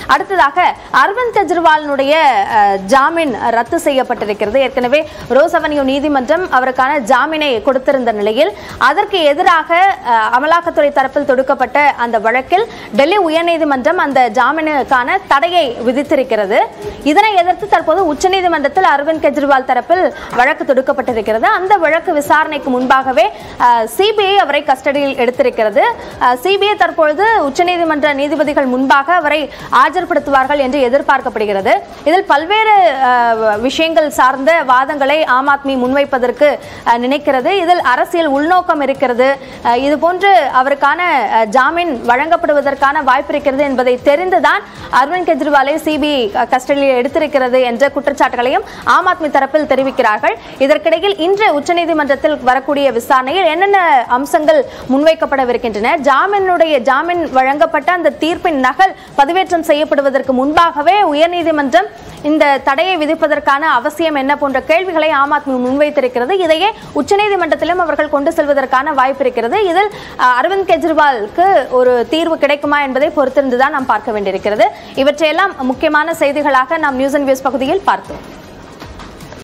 அடுத்ததாக அரவிந்த் கெஜ்ரிவாலினுடைய அஹ், ஜாமீன் ரத்து செய்யப்பட்டிருக்கிறது ஏற்கனவே ரோஸ் அவென்யூ நீதிமன்றம் அவருக்கான ஜாமீனை கொடுத்திருந்த நிலையில் அதற்கு எதிராக அஹ், அமலாக்கத்துறை தரப்பில் தொடுக்கப்பட்ட அந்த வழக்கில் டெல்லி உயர்நீதிமன்றம் அந்த ஜாமீனுக்கான தடையை விதித்திருக்கிறது இதனை எதிர்த்து தற்போது உச்சநீதிமன்றத்தில் அரவிந்த் கெஜ்ரிவால் தரப்பில் வழக்கு தொடுக்கப்பட்டிருக்கிறது அந்த வழக்கு விசாரணைக்கு முன்பாகவே சிபிஐ அவரை கஸ்டடியில் எடுத்திருக்கிறது சிபிஐ தற்பொழுது உச்சநீதிமன்ற நீதிபதிகள் முன்பாக அவரை ஆஜர்படுத்துவார்கள் என்று எதிர்பார்க்கப்படுகிறது இதில் பல்வேறு அஹ், விஷயங்கள் சார்ந்த வாதங்களை ஆம் ஆத்மி முன்வைப்பதற்கு அஹ், நினைக்கிறது இதில் அரசியல் உள்நோக்கம் இருக்கிறது அஹ், இது போன்று அவருக்கான அஹ், ஜாமீன் வழங்கப்படுவதற்கான வாய்ப்பு இருக்கிறது என்பதை தெரிந்துதான் அரவிந்த் கெஜ்ரிவாலை சிபிஐ கஸ்டடியில் எடுத்திருக்கிறது என்ற குற்றச்சாட்டுகளையும் ஆம் ஆத்மி தரப்பில் தெரிவிக்கிறார்கள் இதற்கிடையில் இன்று உச்சநீதிமன்றத்தில் வரக்கூடிய விசாரணையில் என்னென்ன அம்சங்கள் முன்வைக்கப்படவிருக்கின்றன ஜாமீனுடைய ஜாமீன் வழங்கப்பட்ட அந்த தீர்ப்பின் நகல் பதிவேற்றம் செய்யப்படுவதற்கு முன்பாகவே உயர்நீதிமன்றம் இந்த தடையை விதிப்பதற்கான அவசியம் என்ன போன்ற கேள்விகளை ஆம் ஆத்மி முன்வைத்திருக்கிறது இதையே உச்சநீதிமன்றத்திலும் அவர்கள் கொண்டு செல்வதற்கான வாய்ப்பு இருக்கிறது இதில் அஹ், அரவிந்த் கெஜ்ரிவாலுக்கு ஒரு தீர்வு கிடைக்குமா என்பதை பொறுத்திருந்துதான் நாம் பார்க்க வேண்டியிருக்கிறது இவற்றையெல்லாம் முக்கியமான செய்திகளாக நாம் நியூஸ் அண்ட் வியூஸ் பகுதியில் பார்த்தோம்